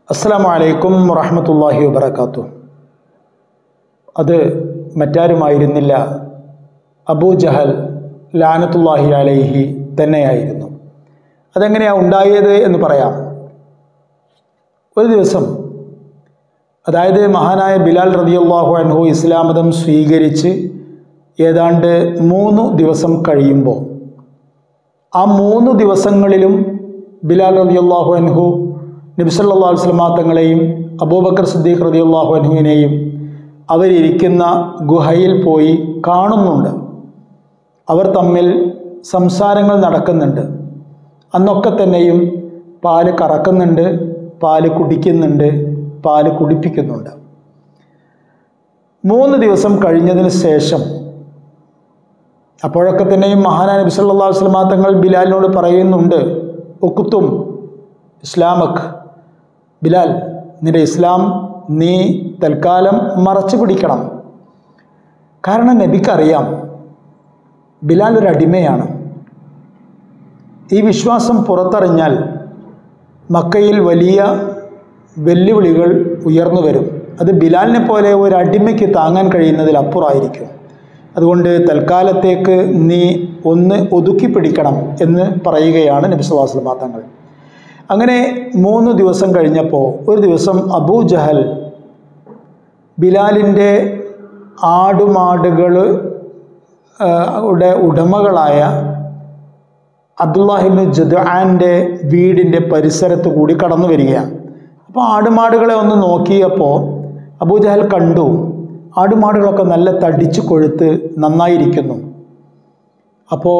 അസ്സലാമു അലൈക്കും വറഹമത്തല്ലാഹി വബർക്കാത്തു അത് മറ്റാരുമായിരുന്നില്ല അബൂ ജഹൽ ലാനത്തുല്ലാഹി അലൈഹി തന്നെയായിരുന്നു അതെങ്ങനെയാണ് ഉണ്ടായത് എന്ന് പറയാം ഒരു ദിവസം അതായത് മഹാനായ ബിലാൽ റതിയല്ലാഹു അൻഹു ഇസ്ലാം മതം സ്വീകരിച്ച് ഏതാണ്ട് മൂന്ന് ദിവസം കഴിയുമ്പോൾ ആ മൂന്ന് ദിവസങ്ങളിലും ബിലാൽ റതിയല്ലാഹു അൻഹു നബിസല്ലാ വസ്ലമാ തങ്ങളെയും അബൂബക്കർ സിദ്ദീഖ് റതിയല്ലാഹു അൻഹുവിനെയും അവരിയ്ക്കുന്ന ഗുഹയിൽ പോയി കാണുന്നുണ്ട് അവർ തമ്മിൽ സംസാരങ്ങൾ നടക്കുന്നുണ്ട് അന്നൊക്കെ തന്നെയും പാല് കറക്കുന്നുണ്ട് പാല് കുടിക്കുന്നുണ്ട് പാല് കുടിപ്പിക്കുന്നുണ്ട് മൂന്ന് ദിവസം കഴിഞ്ഞതിന് ശേഷം അപ്പോഴൊക്കെ തന്നെയും മഹാനായ നബി സല്ലാ വസ്ലമാ തങ്ങൾ ബിലാലിനോട് പറയുന്നുണ്ട് ഒക്കുത്തും ഇസ്ലാമക് ബിലാൽ നിന്റെ ഇസ്ലാം നീ തൽക്കാലം മറച്ചു പിടിക്കണം കാരണം നബിക്കറിയാം ബിലാൽ ഒരു അടിമയാണ് ഈ വിശ്വാസം പുറത്തറിഞ്ഞാൽ മക്കയിൽ വലിയ വെല്ലുവിളികൾ ഉയർന്നു വരും അത് ബിലാലിനെ പോലെ ഒരു അടിമയ്ക്ക് താങ്ങാൻ കഴിയുന്നതിൽ അപ്പുറമായിരിക്കും അതുകൊണ്ട് തൽക്കാലത്തേക്ക് നീ ഒന്ന് ഒതുക്കി പിടിക്കണം എന്ന് പറയുകയാണ് നബിസ്വാസ്ലമാ തങ്ങൾ അങ്ങനെ മൂന്ന് ദിവസം കഴിഞ്ഞപ്പോൾ ഒരു ദിവസം അബൂ ജഹൽ ബിലാലിൻ്റെ ആടുമാടുകൾ യുടെ ഉടമകളായ അബ്ദുല്ലാഹിബിൻ ജദ്ആൻ്റെ വീടിൻ്റെ പരിസരത്ത് കൂടി കടന്നു വരികയാണ് അപ്പോൾ ആടുമാടുകളെ ഒന്ന് നോക്കിയപ്പോൾ അബൂജഹൽ കണ്ടു ആടുമാടുകളൊക്കെ നല്ല തടിച്ചു കൊഴുത്ത് നന്നായിരിക്കുന്നു അപ്പോൾ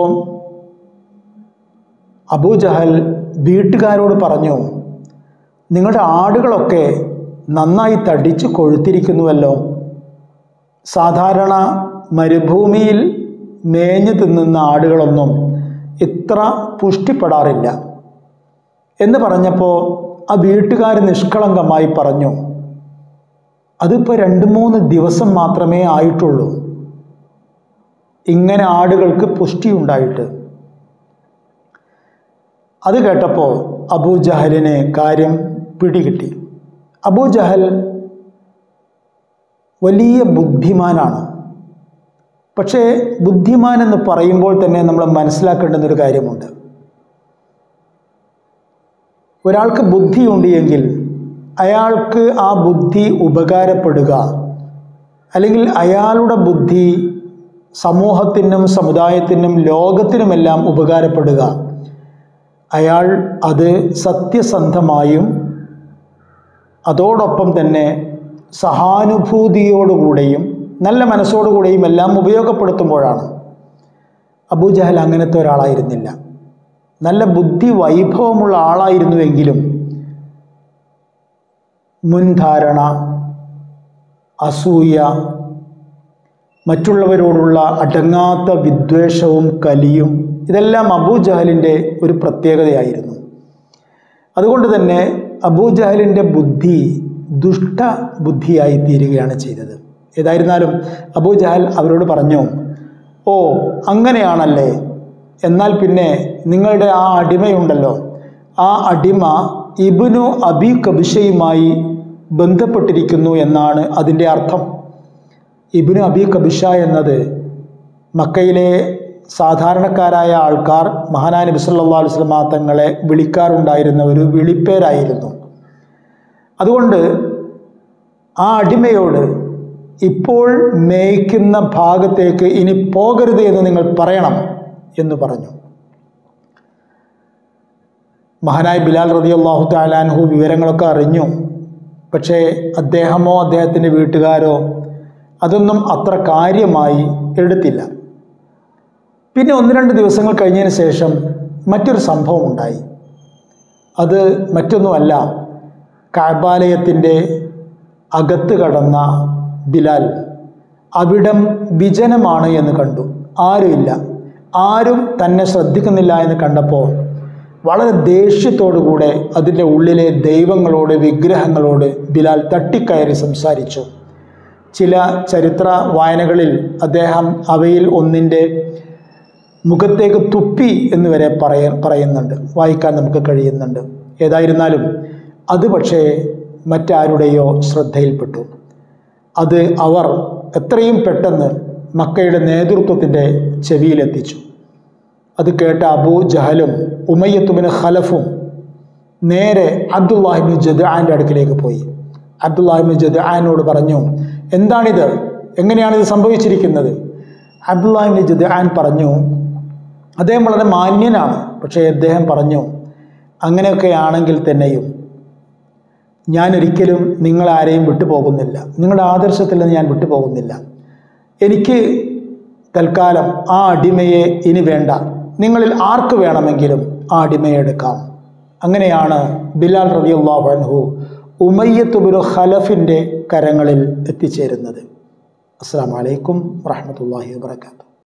അബൂജഹൽ വീട്ടുകാരോട് പറഞ്ഞു നിങ്ങളുടെ ആടുകളൊക്കെ നന്നായി തടിച്ചു കൊഴുത്തിരിക്കുന്നുവല്ലോ സാധാരണ മരുഭൂമിയിൽ മേഞ്ഞു തിന്നുന്ന ആടുകളൊന്നും ഇത്ര പുഷ്ടിപ്പെടാറില്ല എന്ന് പറഞ്ഞപ്പോൾ ആ വീട്ടുകാർ നിഷ്കളങ്കമായി പറഞ്ഞു അതിപ്പോൾ രണ്ട് മൂന്ന് ദിവസം മാത്രമേ ആയിട്ടുള്ളൂ ഇങ്ങനെ ആടുകൾക്ക് പുഷ്ടി ഉണ്ടായിട്ട് അത് കേട്ടപ്പോൾ അബൂജഹലിന് കാര്യം പിടികിട്ടി അബൂജഹൽ വലിയ ബുദ്ധിമാനാണ് പക്ഷേ ബുദ്ധിമാൻ എന്ന് പറയുമ്പോൾ തന്നെ നമ്മൾ മനസ്സിലാക്കേണ്ടുന്ന ഒരു കാര്യമുണ്ട് ഒരാൾക്ക് ബുദ്ധിയുണ്ട് എങ്കിൽ അയാൾക്ക് ആ ബുദ്ധി ഉപകാരപ്പെടുക അല്ലെങ്കിൽ അയാളുടെ ബുദ്ധി സമൂഹത്തിനും സമുദായത്തിനും ലോകത്തിനുമെല്ലാം ഉപകാരപ്പെടുക അയാൾ അത് സത്യസന്ധമായും അതോടൊപ്പം തന്നെ സഹാനുഭൂതിയോടുകൂടെയും നല്ല മനസ്സോടുകൂടെയും എല്ലാം ഉപയോഗപ്പെടുത്തുമ്പോഴാണ് അബൂജഹൽ അങ്ങനത്തെ ഒരാളായിരുന്നില്ല നല്ല ബുദ്ധി വൈഭവമുള്ള ആളായിരുന്നുവെങ്കിലും മുൻധാരണ അസൂയ മറ്റുള്ളവരോടുള്ള അടങ്ങാത്ത വിദ്വേഷവും കലിയും ഇതെല്ലാം അബൂജഹലിൻ്റെ ഒരു പ്രത്യേകതയായിരുന്നു അതുകൊണ്ട് തന്നെ അബൂജഹലിൻ്റെ ബുദ്ധി ദുഷ്ട ബുദ്ധിയായി തീരുകയാണ് ചെയ്തത് ഏതായിരുന്നാലും അബൂജഹൽ അവരോട് പറഞ്ഞു ഓ അങ്ങനെയാണല്ലേ എന്നാൽ പിന്നെ നിങ്ങളുടെ ആ അടിമയുണ്ടല്ലോ ആ അടിമ ഇബിനു അബി കബിഷയുമായി ബന്ധപ്പെട്ടിരിക്കുന്നു എന്നാണ് അതിൻ്റെ അർത്ഥം ഇബിനു അബി കബിഷ എന്നത് മക്കയിലെ സാധാരണക്കാരായ ആൾക്കാർ മഹാനാ നബി സല്ലാ വസ്ലമാ തങ്ങളെ വിളിക്കാറുണ്ടായിരുന്ന ഒരു വിളിപ്പേരായിരുന്നു അതുകൊണ്ട് ആ അടിമയോട് ഇപ്പോൾ മേയ്ക്കുന്ന ഭാഗത്തേക്ക് ഇനി പോകരുത് എന്ന് നിങ്ങൾ പറയണം എന്ന് പറഞ്ഞു മഹാനായ ബിലാൽ റതി അള്ളാഹു താലാൻഹു വിവരങ്ങളൊക്കെ അറിഞ്ഞു പക്ഷേ അദ്ദേഹമോ അദ്ദേഹത്തിൻ്റെ വീട്ടുകാരോ അതൊന്നും അത്ര കാര്യമായി എടുത്തില്ല പിന്നെ ഒന്ന് രണ്ട് ദിവസങ്ങൾ കഴിഞ്ഞതിന് ശേഷം മറ്റൊരു സംഭവം ഉണ്ടായി അത് മറ്റൊന്നുമല്ല കാബാലയത്തിൻ്റെ അകത്ത് കടന്ന ബിലാൽ അവിടം വിജനമാണ് എന്ന് കണ്ടു ആരുമില്ല ആരും തന്നെ ശ്രദ്ധിക്കുന്നില്ല എന്ന് കണ്ടപ്പോൾ വളരെ ദേഷ്യത്തോടുകൂടെ അതിൻ്റെ ഉള്ളിലെ ദൈവങ്ങളോട് വിഗ്രഹങ്ങളോട് ബിലാൽ തട്ടിക്കയറി സംസാരിച്ചു ചില ചരിത്ര വായനകളിൽ അദ്ദേഹം അവയിൽ ഒന്നിൻ്റെ മുഖത്തേക്ക് തുപ്പി എന്ന് വരെ പറയ പറയുന്നുണ്ട് വായിക്കാൻ നമുക്ക് കഴിയുന്നുണ്ട് ഏതായിരുന്നാലും അത് പക്ഷേ മറ്റാരുടെയോ ശ്രദ്ധയിൽപ്പെട്ടു അത് അവർ എത്രയും പെട്ടെന്ന് മക്കയുടെ നേതൃത്വത്തിൻ്റെ ചെവിയിലെത്തിച്ചു അത് കേട്ട അബൂ ജഹലും ഉമയ്യത്തുബിന് ഖലഫും നേരെ അബ്ദുല്ലാഹിബിൻ ജദ്ആൻ്റെ അടുക്കിലേക്ക് പോയി അബ്ദുല്ലാഹിബിൻ ജദ്ആനോട് പറഞ്ഞു എന്താണിത് എങ്ങനെയാണിത് സംഭവിച്ചിരിക്കുന്നത് അബ്ദുല്ലാഹിബിൻ ജദ്ആൻ പറഞ്ഞു അദ്ദേഹം വളരെ മാന്യനാണ് പക്ഷേ അദ്ദേഹം പറഞ്ഞു അങ്ങനെയൊക്കെ ആണെങ്കിൽ തന്നെയും ഞാൻ ഒരിക്കലും നിങ്ങളാരെയും വിട്ടുപോകുന്നില്ല നിങ്ങളുടെ ആദർശത്തിൽ നിന്ന് ഞാൻ വിട്ടുപോകുന്നില്ല എനിക്ക് തൽക്കാലം ആ അടിമയെ ഇനി വേണ്ട നിങ്ങളിൽ ആർക്ക് വേണമെങ്കിലും ആ അടിമയെ എടുക്കാം അങ്ങനെയാണ് ബിലാൽ റളിയല്ലാഹു അൻഹു ഉമയ്യത്തുബുൽ ഖലഫിൻ്റെ കരങ്ങളിൽ എത്തിച്ചേരുന്നത് അസ്സാം വലൈക്കും വറഹമത്തല്ലാഹി വാബർക്കാത്തു